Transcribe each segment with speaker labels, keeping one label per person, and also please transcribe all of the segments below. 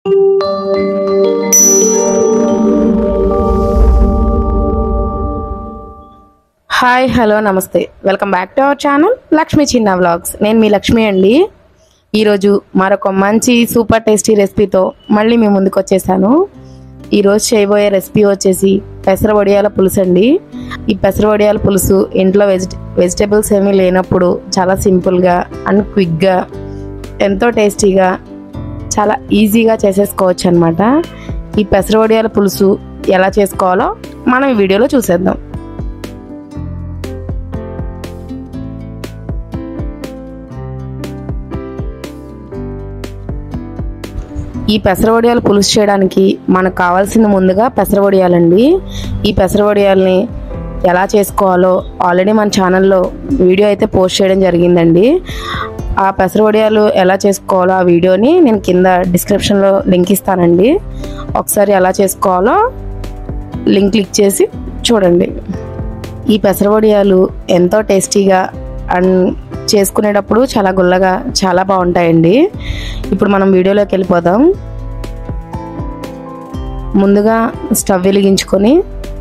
Speaker 1: hi hello నమస్తే welcome back to our channel Lakshmi చిన్న vlogs నేను మీ లక్ష్మి అండి ఈరోజు మరొక మంచి సూపర్ టేస్టీ రెసిపీతో మళ్ళీ మీ ముందుకు వచ్చేసాను ఈరోజు చేయబోయే రెసిపీ వచ్చేసి పెసర వడియాల పులుసు అండి ఈ పెసర వడియాల పులుసు ఇంట్లో వెజిట వెజిటేబుల్స్ ఏమీ లేనప్పుడు చాలా సింపుల్గా అండ్ క్విక్గా ఎంతో టేస్టీగా చాలా ఈజీగా చేసేసుకోవచ్చు అనమాట ఈ పెసర వడియాల పులుసు ఎలా చేసుకోవాలో మనం ఈ వీడియోలో చూసేద్దాం ఈ పెసరవడియాలు పులుసు చేయడానికి మనకు కావాల్సింది ముందుగా పెసరవడియాలండి ఈ పెసరవడియాల్ని ఎలా చేసుకోవాలో ఆల్రెడీ మన ఛానల్లో వీడియో అయితే పోస్ట్ చేయడం జరిగిందండి ఆ పెసరవడియాలు ఎలా చేసుకోవాలో ఆ వీడియోని నేను కింద డిస్క్రిప్షన్లో లింక్ ఇస్తానండి ఒకసారి ఎలా చేసుకోవాలో లింక్ క్లిక్ చేసి చూడండి ఈ పెసరవడియాలు ఎంతో టేస్టీగా అండ్ చేసుకునేటప్పుడు చాలా గుల్లగా చాలా బాగుంటాయండి ఇప్పుడు మనం వీడియోలోకి వెళ్ళిపోదాం ముందుగా స్టవ్ వెలిగించుకొని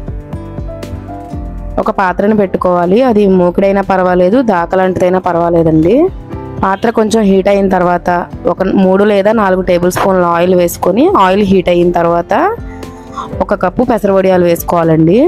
Speaker 1: ఒక పాత్రని పెట్టుకోవాలి అది మూకుడైనా పర్వాలేదు దాకలాంటిదైనా పర్వాలేదండి పాత్ర కొంచెం హీట్ అయిన తర్వాత ఒక మూడు లేదా నాలుగు టేబుల్ స్పూన్ల ఆయిల్ వేసుకొని ఆయిల్ హీట్ అయిన తర్వాత ఒక కప్పు పెసరవడియాలు వేసుకోవాలండి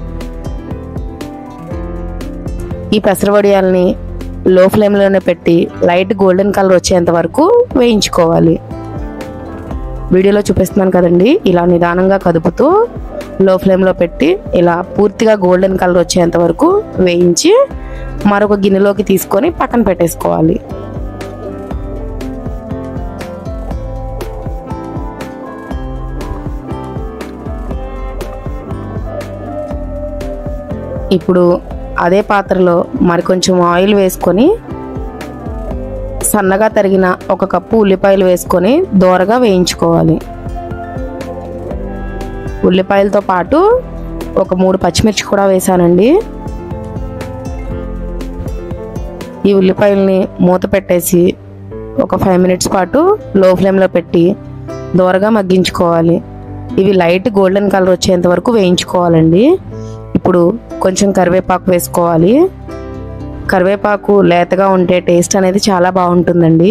Speaker 1: ఈ పెసరవడియాల్ని లో ఫ్లేమ్లోనే పెట్టి లైట్ గోల్డెన్ కలర్ వచ్చేంత వరకు వేయించుకోవాలి వీడియోలో చూపిస్తున్నాను కదండి ఇలా నిదానంగా కదుపుతూ లో ఫ్లేమ్లో పెట్టి ఇలా పూర్తిగా గోల్డెన్ కలర్ వచ్చేంత వరకు వేయించి మరొక గిన్నెలోకి తీసుకొని పక్కన పెట్టేసుకోవాలి ఇప్పుడు అదే పాత్రలో మరికొంచెం ఆయిల్ వేసుకొని సన్నగా తరిగిన ఒక కప్పు ఉల్లిపాయలు వేసుకొని దోరగా వేయించుకోవాలి ఉల్లిపాయలతో పాటు ఒక మూడు పచ్చిమిర్చి కూడా వేసానండి ఈ ఉల్లిపాయల్ని మూత పెట్టేసి ఒక ఫైవ్ మినిట్స్ పాటు లో ఫ్లేమ్లో పెట్టి దోరగా మగ్గించుకోవాలి ఇవి లైట్ గోల్డెన్ కలర్ వచ్చేంత వరకు వేయించుకోవాలండి ఇప్పుడు కొంచెం కరివేపాకు వేసుకోవాలి కరివేపాకు లేతగా ఉంటే టేస్ట్ అనేది చాలా బాగుంటుందండి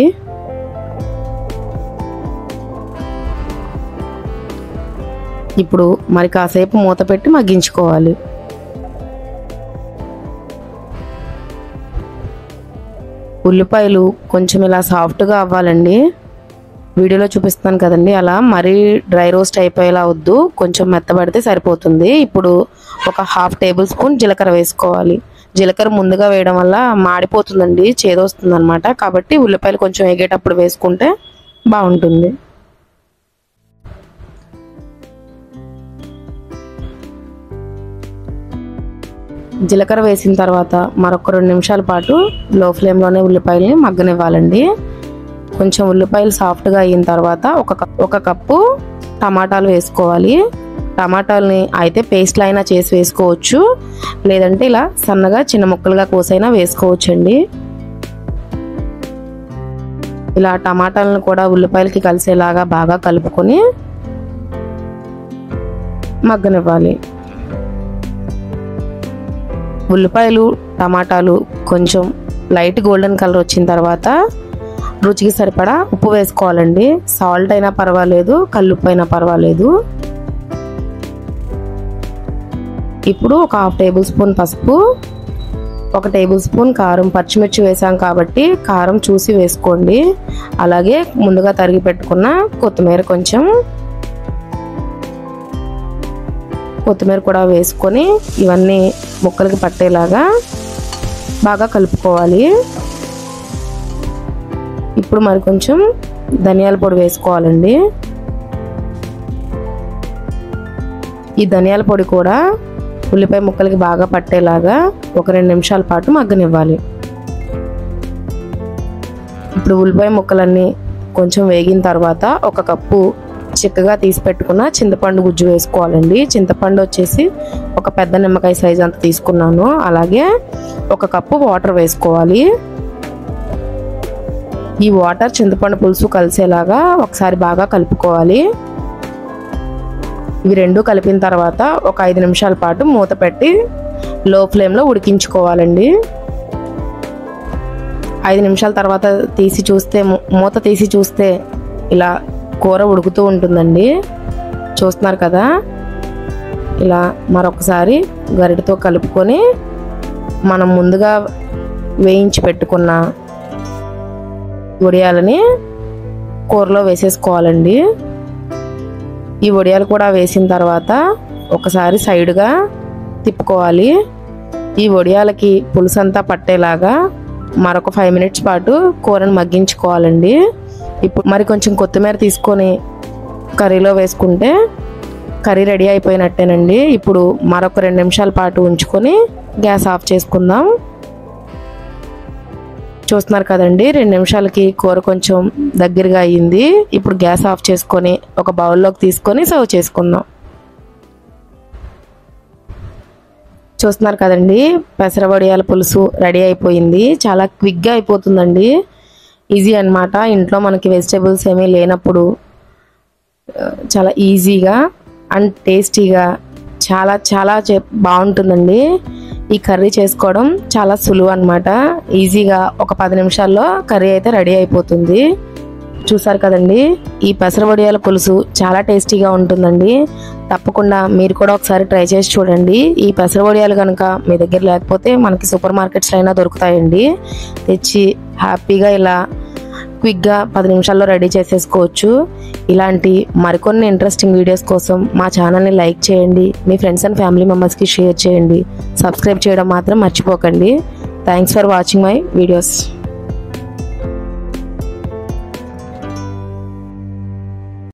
Speaker 1: ఇప్పుడు మరి కాసేపు మూత పెట్టి మగ్గించుకోవాలి ఉల్లిపాయలు కొంచెం ఇలా సాఫ్ట్గా అవ్వాలండి వీడియోలో చూపిస్తున్నాను కదండి అలా మరీ డ్రై రోస్ట్ అయిపోయేలా వద్దు కొంచెం మెత్తబడితే సరిపోతుంది ఇప్పుడు ఒక హాఫ్ టేబుల్ స్పూన్ జీలకర్ర వేసుకోవాలి జీలకర్ర ముందుగా వేయడం వల్ల మాడిపోతుందండి చేదొస్తుంది అనమాట కాబట్టి ఉల్లిపాయలు కొంచెం వేగేటప్పుడు వేసుకుంటే బాగుంటుంది జీలకర్ర వేసిన తర్వాత మరొక రెండు నిమిషాల పాటు లో ఫ్లేమ్లోనే ఉల్లిపాయలని మగ్గనివ్వాలండి కొంచెం ఉల్లిపాయలు సాఫ్ట్గా అయిన తర్వాత ఒక ఒక కప్పు టమాటాలు వేసుకోవాలి టమాటాలని అయితే పేస్ట్ అయినా చేసి వేసుకోవచ్చు లేదంటే ఇలా సన్నగా చిన్న ముక్కలుగా కోసైనా వేసుకోవచ్చు అండి ఇలా టమాటాలను కూడా ఉల్లిపాయలకి కలిసేలాగా బాగా కలుపుకొని మగ్గనివ్వాలి ఉల్లిపాయలు టమాటాలు కొంచెం లైట్ గోల్డెన్ కలర్ వచ్చిన తర్వాత రుచికి సరిపడా ఉప్పు వేసుకోవాలండి సాల్ట్ అయినా పర్వాలేదు కల్లుప్పు అయినా పర్వాలేదు ఇప్పుడు ఒక హాఫ్ టేబుల్ స్పూన్ పసుపు ఒక టేబుల్ స్పూన్ కారం పచ్చిమిర్చి వేసాం కాబట్టి కారం చూసి వేసుకోండి అలాగే ముందుగా తరిగి పెట్టుకున్న కొత్తిమీర కొంచెం కొత్తిమీర కూడా వేసుకొని ఇవన్నీ ముక్కలకి పట్టేలాగా బాగా కలుపుకోవాలి ఇప్పుడు మరి కొంచెం ధనియాల పొడి వేసుకోవాలండి ఈ ధనియాల పొడి కూడా ఉల్లిపాయ ముక్కలకి బాగా పట్టేలాగా ఒక రెండు నిమిషాల పాటు మగ్గనివ్వాలి ఇప్పుడు ఉల్లిపాయ ముక్కలన్నీ కొంచెం వేగిన తర్వాత ఒక కప్పు చిక్కగా తీసి పెట్టుకున్న చింతపండు గుజ్జు వేసుకోవాలండి చింతపండు వచ్చేసి ఒక పెద్ద నిమ్మకాయ సైజ్ అంత తీసుకున్నాను అలాగే ఒక కప్పు వాటర్ వేసుకోవాలి ఈ వాటర్ చింతపండు పులుసు కలిసేలాగా ఒకసారి బాగా కలుపుకోవాలి ఇవి రెండు కలిపిన తర్వాత ఒక ఐదు నిమిషాల పాటు మూత పెట్టి లో ఫ్లేమ్లో ఉడికించుకోవాలండి ఐదు నిమిషాల తర్వాత తీసి చూస్తే మూత తీసి చూస్తే ఇలా కూర ఉడుకుతూ ఉంటుందండి చూస్తున్నారు కదా ఇలా మరొకసారి గరిటతో కలుపుకొని మనం ముందుగా వేయించి పెట్టుకున్న వడియాలని కూరలో వేసేసుకోవాలండి ఈ వడియాలు కూడా వేసిన తర్వాత ఒకసారి సైడ్గా తిప్పుకోవాలి ఈ వడియాలకి పులుసు అంతా పట్టేలాగా మరొక ఫైవ్ మినిట్స్ పాటు కూరను మగ్గించుకోవాలండి ఇప్పుడు మరి కొంచెం కొత్తిమీర తీసుకొని కర్రీలో వేసుకుంటే కర్రీ రెడీ అయిపోయినట్టేనండి ఇప్పుడు మరొక రెండు నిమిషాల పాటు ఉంచుకొని గ్యాస్ ఆఫ్ చేసుకుందాం చూస్తున్నారు కదండి రెండు నిమిషాలకి కూర కొంచెం దగ్గరగా అయ్యింది ఇప్పుడు గ్యాస్ ఆఫ్ చేసుకొని ఒక బౌల్లోకి తీసుకొని సర్వ్ చేసుకుందాం చూస్తున్నారు కదండి పెసరవడియాల పులుసు రెడీ అయిపోయింది చాలా క్విక్గా అయిపోతుందండి ఈజీ అనమాట ఇంట్లో మనకి వెజిటేబుల్స్ ఏమీ లేనప్పుడు చాలా ఈజీగా అండ్ టేస్టీగా చాలా చాలా బాగుంటుందండి ఈ కర్రీ చేసుకోవడం చాలా సులువు అనమాట ఈజీగా ఒక పది నిమిషాల్లో కర్రీ అయితే రెడీ అయిపోతుంది చూసారు కదండి ఈ పెసరవడియాల పులుసు చాలా టేస్టీగా ఉంటుందండి తప్పకుండా మీరు కూడా ఒకసారి ట్రై చేసి చూడండి ఈ పెసరవడియాలు కనుక మీ దగ్గర లేకపోతే మనకి సూపర్ మార్కెట్స్లో అయినా దొరుకుతాయండి తెచ్చి హ్యాపీగా ఇలా క్విక్గా పది నిమిషాల్లో రెడీ చేసేసుకోవచ్చు ఇలాంటి మరికొన్ని ఇంట్రెస్టింగ్ వీడియోస్ కోసం మా ఛానల్ని లైక్ చేయండి మీ ఫ్రెండ్స్ అండ్ ఫ్యామిలీ మెంబర్స్కి షేర్ చేయండి సబ్స్క్రైబ్ చేయడం మాత్రం మర్చిపోకండి thanks for watching my videos